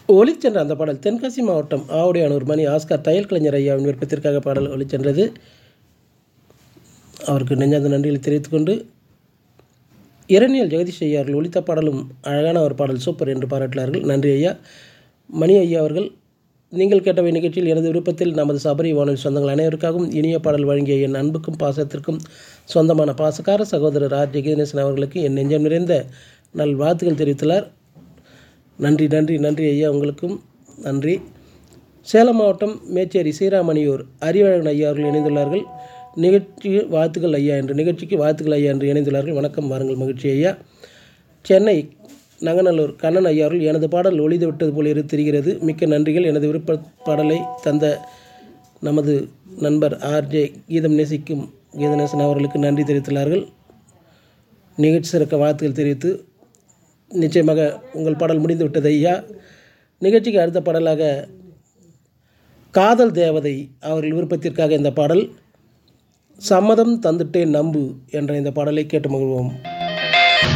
ஒளிச்சென்ற அந்த பாடல் தென்காசி மாவட்டம் ஆவுடையானூர் மணி ஆஸ்கார் தையல் கலைஞர் ஐயாவின் விருப்பத்திற்காக பாடல் ஒளிச்சென்றது அவருக்கு நெஞ்சார்ந்த நன்றிகளை தெரிவித்துக்கொண்டு இரணியல் ஜெகதீஷ் ஐயா அவர்கள் ஒளித்த பாடலும் அழகான ஒரு பாடல் சூப்பர் என்று பாராட்டினார்கள் நன்றி ஐயா மணி ஐயா அவர்கள் நீங்கள் கேட்டவை நிகழ்ச்சியில் எனது விருப்பத்தில் நமது சபரி வானொலி சொந்தங்கள் அனைவருக்காகவும் இனிய பாடல் வழங்கிய என் அன்புக்கும் பாசத்திற்கும் சொந்தமான பாசக்கார சகோதரர் ஆர் ஜெகதீசன் அவர்களுக்கு என் நெஞ்சம் நிறைந்த நல் வாழ்த்துக்கள் தெரிவித்துள்ளார் நன்றி நன்றி நன்றி ஐயா உங்களுக்கும் நன்றி சேலம் மாவட்டம் மேச்சேரி சீராமணியூர் அறிவழகன் ஐயா அவர்கள் இணைந்துள்ளார்கள் நிகழ்ச்சி வாழ்த்துக்கள் ஐயா என்று நிகழ்ச்சிக்கு வாழ்த்துக்கள் ஐயா என்று இணைந்துள்ளார்கள் வணக்கம் வாருங்கள் மகிழ்ச்சி ஐயா சென்னை நங்கநல்லூர் கண்ணன் ஐயா அவர்கள் எனது பாடல் ஒளிந்து விட்டது போல இரு தெரிகிறது மிக்க நன்றிகள் எனது விருப்ப பாடலை தந்த நமது நண்பர் ஆர்ஜே கீதம் நேசிக்கும் கீதநேசன் அவர்களுக்கு நன்றி தெரிவித்துள்ளார்கள் நிகழ்ச்சி சிறக்க வாழ்த்துக்கள் தெரிவித்து நிச்சயமாக உங்கள் பாடல் முடிந்து விட்டது ஐயா நிகழ்ச்சிக்கு அடுத்த பாடலாக காதல் தேவதை அவர்கள் விருப்பத்திற்காக இந்த பாடல் சம்மதம் தந்துட்டேன் நம்பு என்ற இந்த பாடலை கேட்டு மகிழ்வோம்